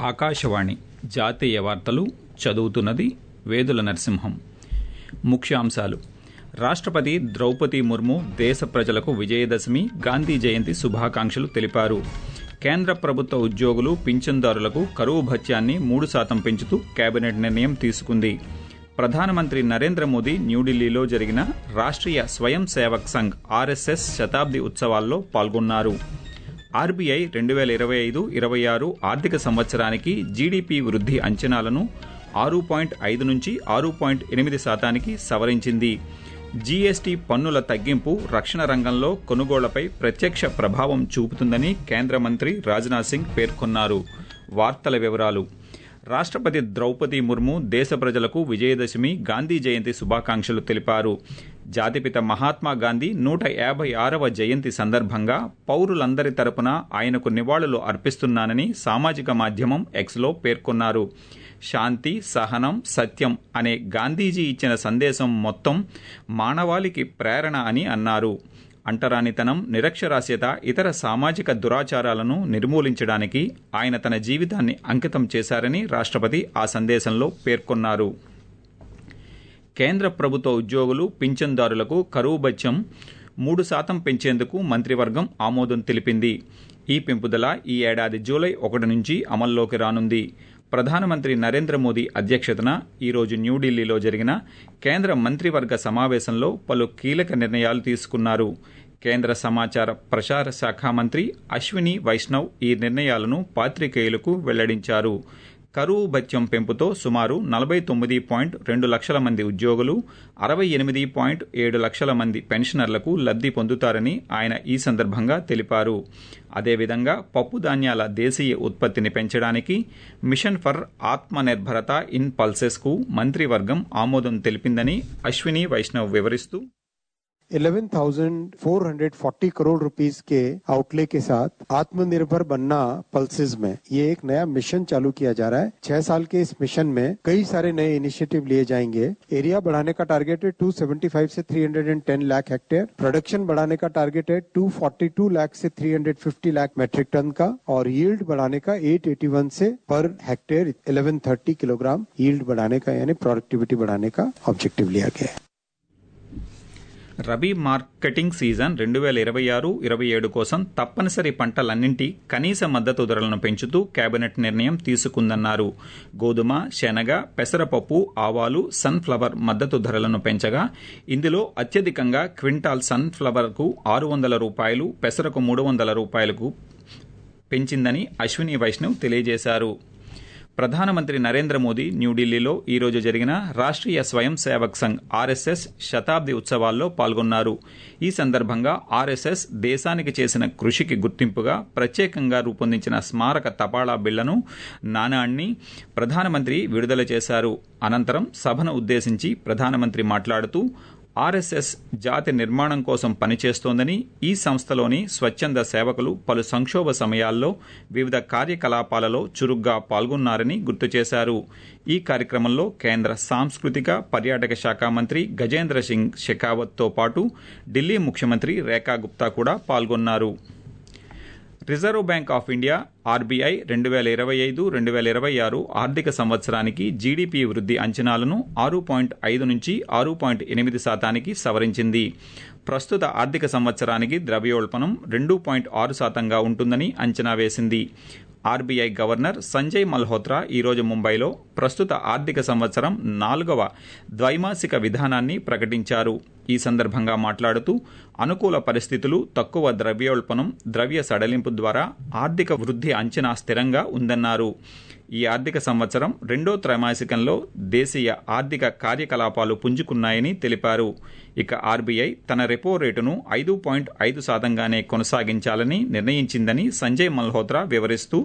ఆకాశవాణి జాతీయ వార్తలు చదువుతున్నది వేదుల నరసింహం ముఖ్యాంశాలు రాష్ట్రపతి ద్రౌపది ముర్ము దేశ ప్రజలకు విజయదశమి గాంధీ జయంతి శుభాకాంక్షలు తెలిపారు కేంద్ర ప్రభుత్వ ఉద్యోగులు పింఛన్దారులకు కరువు భత్యాన్ని మూడు శాతం పెంచుతూ కేబినెట్ నిర్ణయం తీసుకుంది ప్రధానమంత్రి నరేంద్ర మోదీ న్యూఢిల్లీలో జరిగిన రాష్ట్రీయ స్వయం సేవక్ సంఘ్ ఆర్ఎస్ఎస్ శతాబ్ది ఉత్సవాల్లో పాల్గొన్నారు ఆర్బీఐ రెండు వేల ఇరవై ఐదు ఇరవై ఆరు ఆర్థిక సంవత్సరానికి జీడీపీ వృద్ధి అంచనాలను ఆరు పాయింట్ ఐదు నుంచి ఆరు పాయింట్ ఎనిమిది శాతానికి సవరించింది జీఎస్టీ పన్నుల తగ్గింపు రక్షణ రంగంలో కొనుగోళ్లపై ప్రత్యక్ష ప్రభావం చూపుతుందని కేంద్ర మంత్రి రాజ్నాథ్ సింగ్ పేర్కొన్నారు వార్తల వివరాలు రాష్ట్రపతి ద్రౌపది ముర్ము దేశ ప్రజలకు విజయదశమి గాంధీ జయంతి శుభాకాంక్షలు తెలిపారు జాతిపిత మహాత్మా గాంధీ నూట యాభై ఆరవ జయంతి సందర్భంగా పౌరులందరి తరపున ఆయనకు నివాళులు అర్పిస్తున్నానని సామాజిక మాధ్యమం ఎక్స్లో పేర్కొన్నారు శాంతి సహనం సత్యం అనే గాంధీజీ ఇచ్చిన సందేశం మొత్తం మానవాళికి ప్రేరణ అని అన్నారు అంటరానితనం నిరక్షరాస్యత ఇతర సామాజిక దురాచారాలను నిర్మూలించడానికి ఆయన తన జీవితాన్ని అంకితం చేశారని రాష్ట్రపతి ఆ సందేశంలో పేర్కొన్నారు కేంద్ర ప్రభుత్వ ఉద్యోగులు పింఛన్దారులకు కరువు బత్యం మూడు శాతం పెంచేందుకు మంత్రివర్గం ఆమోదం తెలిపింది ఈ పెంపుదల ఈ ఏడాది జూలై ఒకటి నుంచి అమల్లోకి రానుంది ప్రధానమంత్రి నరేంద్ర మోదీ అధ్యక్షతన ఈరోజు న్యూఢిల్లీలో జరిగిన కేంద్ర మంత్రివర్గ సమావేశంలో పలు కీలక నిర్ణయాలు తీసుకున్నారు కేంద్ర సమాచార ప్రసార శాఖ మంత్రి అశ్విని వైష్ణవ్ ఈ నిర్ణయాలను పాత్రికేయులకు వెల్లడించారు కరువు భత్యం పెంపుతో సుమారు నలభై తొమ్మిది పాయింట్ రెండు లక్షల మంది ఉద్యోగులు అరవై ఎనిమిది పాయింట్ ఏడు లక్షల మంది పెన్షనర్లకు లబ్ది పొందుతారని ఆయన ఈ సందర్భంగా తెలిపారు అదేవిధంగా పప్పు ధాన్యాల దేశీయ ఉత్పత్తిని పెంచడానికి మిషన్ ఫర్ ఆత్మనిర్భరత ఇన్ పల్సెస్కు మంత్రివర్గం ఆమోదం తెలిపిందని అశ్విని వైష్ణవ్ వివరిస్తూ 11,440 करोड़ रुपीस के आउटले के साथ आत्मनिर्भर बनना पल्सेस में ये एक नया मिशन चालू किया जा रहा है छह साल के इस मिशन में कई सारे नए इनिशिएटिव लिए जाएंगे एरिया बढ़ाने का टारगेट है 275 से 310 लाख हेक्टेयर प्रोडक्शन बढ़ाने का टारगेट है 242 लाख से 350 लाख मेट्रिक टन का और यील्ड बढ़ाने का 881 से पर हेक्टेयर 1130 किलोग्राम यील्ड बढ़ाने का यानी प्रोडक्टिविटी बढ़ाने का ऑब्जेक्टिव लिया गया है రబీ మార్కెటింగ్ సీజన్ రెండు వేల ఇరవై ఆరు ఇరవై ఏడు కోసం తప్పనిసరి పంటలన్నింటి కనీస మద్దతు ధరలను పెంచుతూ కేబినెట్ నిర్ణయం తీసుకుందన్నారు గోధుమ శనగ పెసరపప్పు ఆవాలు సన్ఫ్లవర్ మద్దతు ధరలను పెంచగా ఇందులో అత్యధికంగా క్వింటాల్ సన్ఫ్లవర్కు ఆరు వందల రూపాయలు పెసరకు మూడు వందల రూపాయలకు పెంచిందని అశ్విని వైష్ణవ్ తెలియజేశారు ప్రధానమంత్రి నరేంద్ర మోదీ న్యూఢిల్లీలో ఈరోజు జరిగిన రాష్ట్రీయ స్వయం సేవక్ సంఘ్ ఆర్ఎస్ఎస్ శతాబ్ది ఉత్సవాల్లో పాల్గొన్నారు ఈ సందర్భంగా ఆర్ఎస్ఎస్ దేశానికి చేసిన కృషికి గుర్తింపుగా ప్రత్యేకంగా రూపొందించిన స్మారక తపాళా బిళ్లను నాణాన్ని ప్రధానమంత్రి విడుదల చేశారు అనంతరం సభను ఉద్దేశించి ప్రధానమంత్రి మాట్లాడుతూ ఆర్ఎస్ఎస్ జాతి నిర్మాణం కోసం పనిచేస్తోందని ఈ సంస్థలోని స్వచ్ఛంద సేవకులు పలు సంక్షోభ సమయాల్లో వివిధ కార్యకలాపాలలో చురుగ్గా పాల్గొన్నారని గుర్తు చేశారు ఈ కార్యక్రమంలో కేంద్ర సాంస్కృతిక పర్యాటక శాఖ మంత్రి గజేంద్ర సింగ్ షెకావత్తో పాటు ఢిల్లీ ముఖ్యమంత్రి రేఖా గుప్తా కూడా పాల్గొన్నారు reserve bank of India RBI రెండు వేల ఇరవై ఐదు రెండు వేల ఇరవై ఆరు ఆర్థిక సంవత్సరానికి జీడీపీ వృద్ధి అంచనాలను ఆరు పాయింట్ ఐదు నుంచి ఆరు పాయింట్ ఎనిమిది శాతానికి సవరించింది ప్రస్తుత ఆర్థిక సంవత్సరానికి ద్రవ్యోల్బణం రెండు పాయింట్ ఆరు శాతంగా ఉంటుందని అంచనా వేసింది ఆర్బీఐ గవర్నర్ సంజయ్ మల్హోత్రా ఈరోజు ముంబైలో ప్రస్తుత ఆర్థిక సంవత్సరం నాలుగవ ద్వైమాసిక విధానాన్ని ప్రకటించారు ఈ సందర్భంగా మాట్లాడుతూ అనుకూల పరిస్థితులు తక్కువ ద్రవ్యోల్బణం ద్రవ్య సడలింపు ద్వారా ఆర్థిక వృద్ధి అంచనా స్థిరంగా ఉందన్నారు ఈ ఆర్థిక సంవత్సరం రెండో త్రైమాసికంలో దేశీయ ఆర్థిక కార్యకలాపాలు పుంజుకున్నాయని తెలిపారు ఇక ఆర్బీఐ తన రెపో రేటును ఐదు పాయింట్ ఐదు శాతంగానే కొనసాగించాలని నిర్ణయించిందని సంజయ్ మల్హోత్రా వివరిస్తూ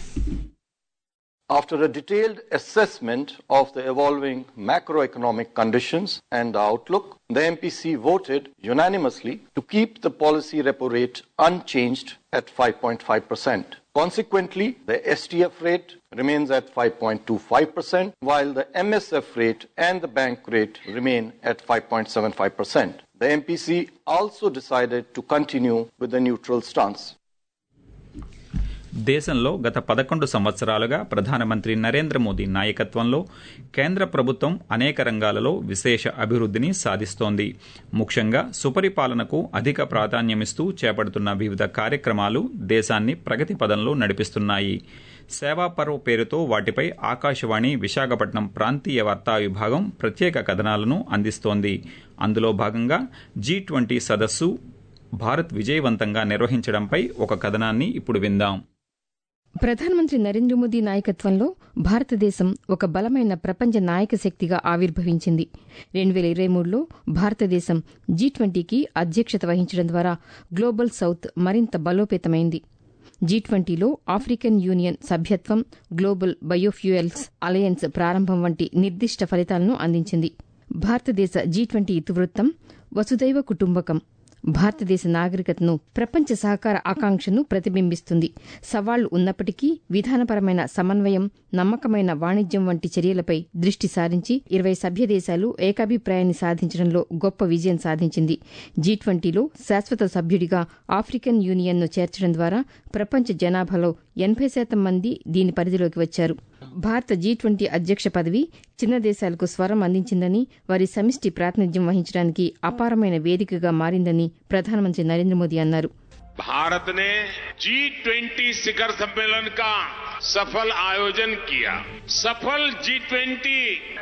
After a detailed assessment of the evolving macroeconomic conditions and the outlook, the MPC voted unanimously to keep the policy repo rate unchanged at 5.5%. Consequently, the STF rate remains at 5.25%, while the MSF rate and the bank rate remain at 5.75%. The MPC also decided to continue with the neutral stance. దేశంలో గత పదకొండు సంవత్సరాలుగా ప్రధానమంత్రి నరేంద్ర మోదీ నాయకత్వంలో కేంద్ర ప్రభుత్వం అనేక రంగాలలో విశేష అభివృద్ధిని సాధిస్తోంది ముఖ్యంగా సుపరిపాలనకు అధిక ప్రాధాన్యమిస్తూ చేపడుతున్న వివిధ కార్యక్రమాలు దేశాన్ని ప్రగతి పదంలో నడిపిస్తున్నాయి సేవాపర్వ్ పేరుతో వాటిపై ఆకాశవాణి విశాఖపట్నం ప్రాంతీయ వార్తా విభాగం ప్రత్యేక కథనాలను అందిస్తోంది అందులో భాగంగా జీ ట్వంటీ సదస్సు భారత్ విజయవంతంగా నిర్వహించడంపై ఒక కథనాన్ని ఇప్పుడు విందాం ప్రధానమంత్రి నరేంద్ర మోదీ నాయకత్వంలో భారతదేశం ఒక బలమైన ప్రపంచ నాయక శక్తిగా ఆవిర్భవించింది రెండు వేల ఇరవై మూడులో భారతదేశం జీ ట్వంటీకి అధ్యక్షత వహించడం ద్వారా గ్లోబల్ సౌత్ మరింత బలోపేతమైంది జీ ట్వంటీలో ఆఫ్రికన్ యూనియన్ సభ్యత్వం గ్లోబల్ బయోఫ్యూయల్స్ అలయన్స్ ప్రారంభం వంటి నిర్దిష్ట ఫలితాలను అందించింది భారతదేశ జీ ట్వంటీ ఇతివృత్తం వసుదైవ కుటుంబకం భారతదేశ నాగరికతను ప్రపంచ సహకార ఆకాంక్షను ప్రతిబింబిస్తుంది సవాళ్లు ఉన్నప్పటికీ విధానపరమైన సమన్వయం నమ్మకమైన వాణిజ్యం వంటి చర్యలపై దృష్టి సారించి ఇరవై సభ్య దేశాలు ఏకాభిప్రాయాన్ని సాధించడంలో గొప్ప విజయం సాధించింది జీ ట్వంటీలో శాశ్వత సభ్యుడిగా ఆఫ్రికన్ యూనియన్ను చేర్చడం ద్వారా ప్రపంచ జనాభాలో ఎనభై శాతం మంది దీని పరిధిలోకి వచ్చారు భారత జీ ట్వంటీ అధ్యక్ష పదవి చిన్న దేశాలకు స్వరం అందించిందని వారి సమిష్టి ప్రాతినిధ్యం వహించడానికి అపారమైన వేదికగా మారిందని ప్రధానమంత్రి నరేంద్ర మోదీ అన్నారు भारत ने जी ट्वेंटी शिखर सम्मेलन का सफल आयोजन किया सफल जी ट्वेंटी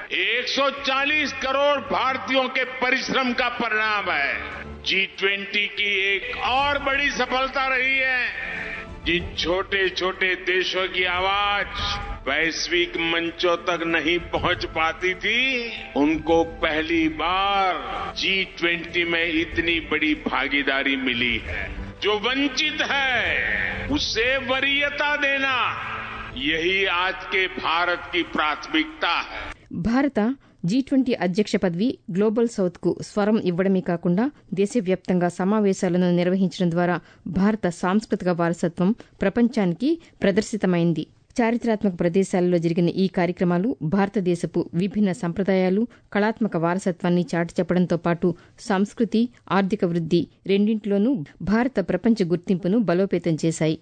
140 करोड़ भारतीयों के परिश्रम का परिणाम है जी ट्वेंटी की एक और बड़ी सफलता रही है जिन छोटे छोटे देशों की आवाज वैश्विक मंचों तक नहीं पहुंच पाती थी उनको पहली बार जी ट्वेंटी में इतनी बड़ी भागीदारी मिली है जो वंचित है उसे वरीयता देना यही आज के भारत की प्राथमिकता है భారత జీ ట్వంటీ అధ్యక్ష పదవి గ్లోబల్ సౌత్ కు స్వరం ఇవ్వడమే కాకుండా దేశవ్యాప్తంగా సమావేశాలను నిర్వహించడం ద్వారా భారత సాంస్కృతిక వారసత్వం ప్రపంచానికి ప్రదర్శితమైంది చారిత్రాత్మక ప్రదేశాలలో జరిగిన ఈ కార్యక్రమాలు భారతదేశపు విభిన్న సంప్రదాయాలు కళాత్మక వారసత్వాన్ని చాటి చెప్పడంతో పాటు సంస్కృతి ఆర్థిక వృద్ది రెండింటిలోనూ భారత ప్రపంచ గుర్తింపును బలోపేతం చేశాయి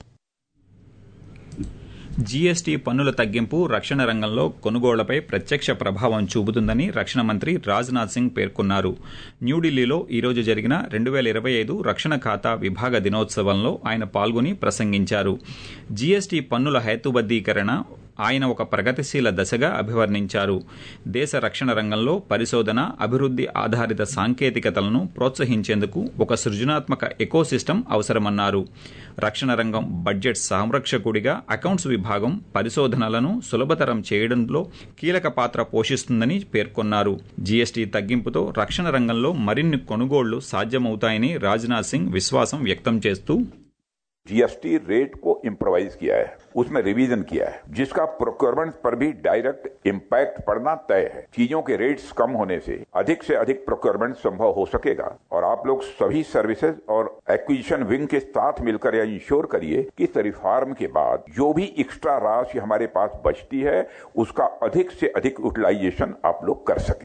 జీఎస్టీ పన్నుల తగ్గింపు రక్షణ రంగంలో కొనుగోళ్లపై ప్రత్యక్ష ప్రభావం చూపుతుందని రక్షణ మంత్రి రాజ్నాథ్ సింగ్ పేర్కొన్నారు న్యూఢిల్లీలో ఈరోజు జరిగిన రెండు వేల ఇరవై ఐదు రక్షణ ఖాతా విభాగ దినోత్సవంలో ఆయన పాల్గొని ప్రసంగించారు జీఎస్టీ పన్నుల హేతుబద్దీకరణ ఆయన ఒక ప్రగతిశీల దశగా అభివర్ణించారు దేశ రక్షణ రంగంలో పరిశోధన అభివృద్ది ఆధారిత సాంకేతికతలను ప్రోత్సహించేందుకు ఒక సృజనాత్మక ఎకోసిస్టమ్ అవసరమన్నారు రక్షణ రంగం బడ్జెట్ సంరక్షకుడిగా అకౌంట్స్ విభాగం పరిశోధనలను సులభతరం చేయడంలో కీలక పాత్ర పోషిస్తుందని పేర్కొన్నారు జీఎస్టీ తగ్గింపుతో రక్షణ రంగంలో మరిన్ని కొనుగోళ్లు సాధ్యమవుతాయని రాజ్నాథ్ సింగ్ విశ్వాసం వ్యక్తం చేస్తూ जीएसटी रेट को इम्प्रोवाइज किया है उसमें रिवीजन किया है जिसका प्रोक्योरमेंट पर भी डायरेक्ट इम्पैक्ट पड़ना तय है चीजों के रेट्स कम होने से अधिक से अधिक प्रोक्योरमेंट संभव हो सकेगा और आप लोग सभी सर्विसेज और एक्विजिशन विंग के साथ मिलकर यह इंश्योर करिए कि रिफॉर्म के बाद जो भी एक्स्ट्रा राशि हमारे पास बचती है उसका अधिक से अधिक यूटिलाइजेशन आप लोग कर सकें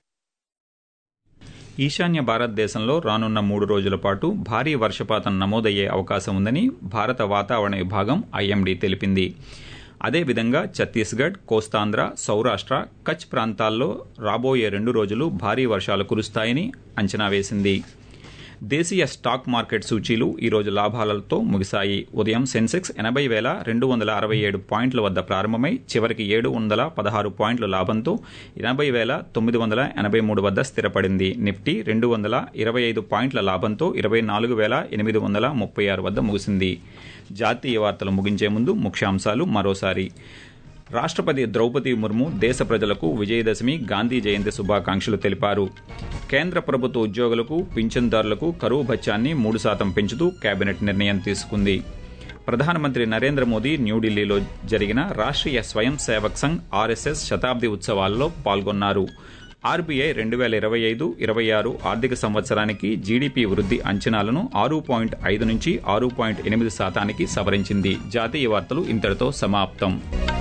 ఈశాన్య భారతదేశంలో రానున్న మూడు రోజుల పాటు భారీ వర్షపాతం నమోదయ్యే అవకాశం ఉందని భారత వాతావరణ విభాగం ఐఎండీ తెలిపింది అదేవిధంగా ఛత్తీస్గఢ్ కోస్తాంధ్ర సౌరాష్ట్ర కచ్ ప్రాంతాల్లో రాబోయే రెండు రోజులు భారీ వర్షాలు కురుస్తాయని అంచనా వేసింది దేశీయ స్టాక్ మార్కెట్ సూచీలు ఈరోజు లాభాలతో ముగిశాయి ఉదయం సెన్సెక్స్ ఎనభై వేల రెండు వందల అరవై ఏడు పాయింట్ల వద్ద ప్రారంభమై చివరికి ఏడు వందల పదహారు పాయింట్ల లాభంతో ఎనభై వేల తొమ్మిది వందల ఎనభై మూడు వద్ద స్థిరపడింది నిఫ్టీ రెండు వందల ఇరవై ఐదు పాయింట్ల లాభంతో ఇరవై నాలుగు వేల ఎనిమిది వందల ముప్పై ఆరు వద్ద ముగిసింది జాతీయ వార్తలు ముగించే ముందు ముఖ్యాంశాలు మరోసారి రాష్ట్రపతి ద్రౌపది ముర్ము దేశ ప్రజలకు విజయదశమి గాంధీ జయంతి శుభాకాంక్షలు తెలిపారు కేంద్ర ప్రభుత్వ ఉద్యోగులకు పింఛన్దారులకు కరువు భత్యాన్ని మూడు శాతం పెంచుతూ కేబినెట్ నిర్ణయం తీసుకుంది ప్రధానమంత్రి నరేంద్ర మోదీ న్యూఢిల్లీలో జరిగిన రాష్ట్రీయ స్వయం సేవక్ సంఘ్ ఆర్ఎస్ఎస్ శతాబ్ది ఉత్సవాల్లో పాల్గొన్నారు ఆర్బీఐ రెండు వేల ఇరవై ఐదు ఇరవై ఆరు ఆర్థిక సంవత్సరానికి జీడీపీ వృద్ధి అంచనాలను ఆరు పాయింట్ ఐదు నుంచి ఆరు పాయింట్ ఎనిమిది శాతానికి సవరించింది జాతీయ వార్తలు ఇంతటితో సమాప్తం